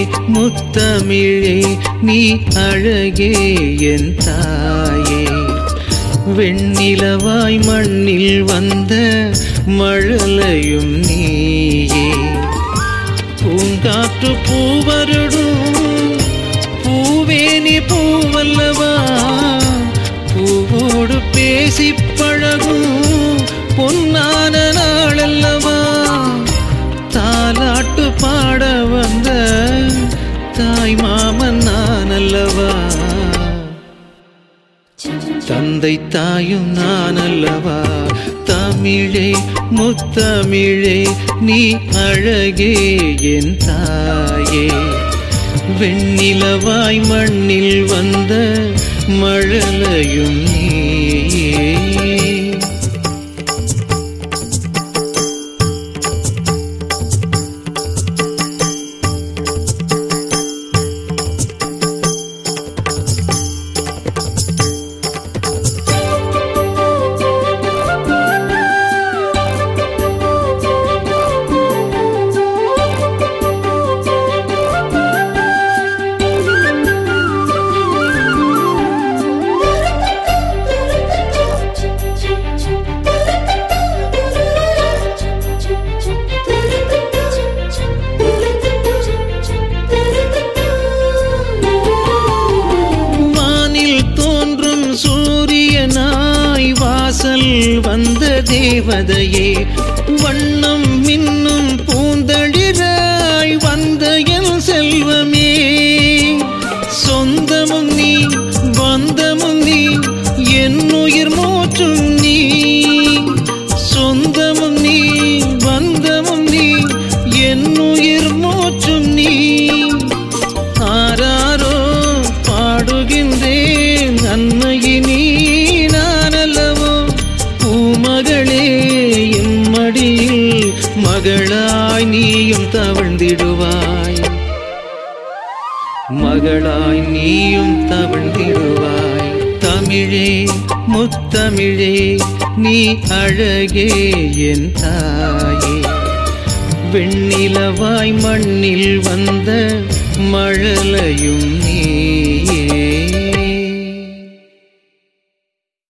முத்தமிழே நீ அழகே என் தாயே வெண்ணிலவாய் மண்ணில் வந்த மழலையும் நீயே பூங்காற்று பூவருடும் பூவேனி பூவல்லவா பூவோடு பேசி பழகும் பொன்னான நாளல்லவா தாலாட்டு பாட வந்த தாய் மாமன் நான் அல்லவா தந்தை தாயும் நான் அல்லவா தமிழே முத்தமிழே நீ அழகே என் தாயே வெண்ணிலவாய் மண்ணில் வந்த மழலையும் நீயே வானில் தோன்றும் சூரியனாய் வாசல் வந்த தேவதையே வண்ணம் மின்னும் பூந்தளிராய் வந்த என் செல்வமே சொந்தமும் நீ பந்தமும் நீ என் உயிர் மூற்றும் நீ சொந்தமும் நீ பந்தமும் நீ என் உயிர் மூற்றும் நீ ஆராரோ பாடுகின்றேன் நன்மையினி நானல்லவோ பூமகளே எம்மடியில் மகளாய் நீயும் தவழ்ந்திடுவாய் மகளாய் நீயும் தவழ்ந்திடுவாய் தமிழே முத்தமிழே நீ அழகே என் தாயே வெண்ணிலவாய் மண்ணில் வந்த மழலையும் நீ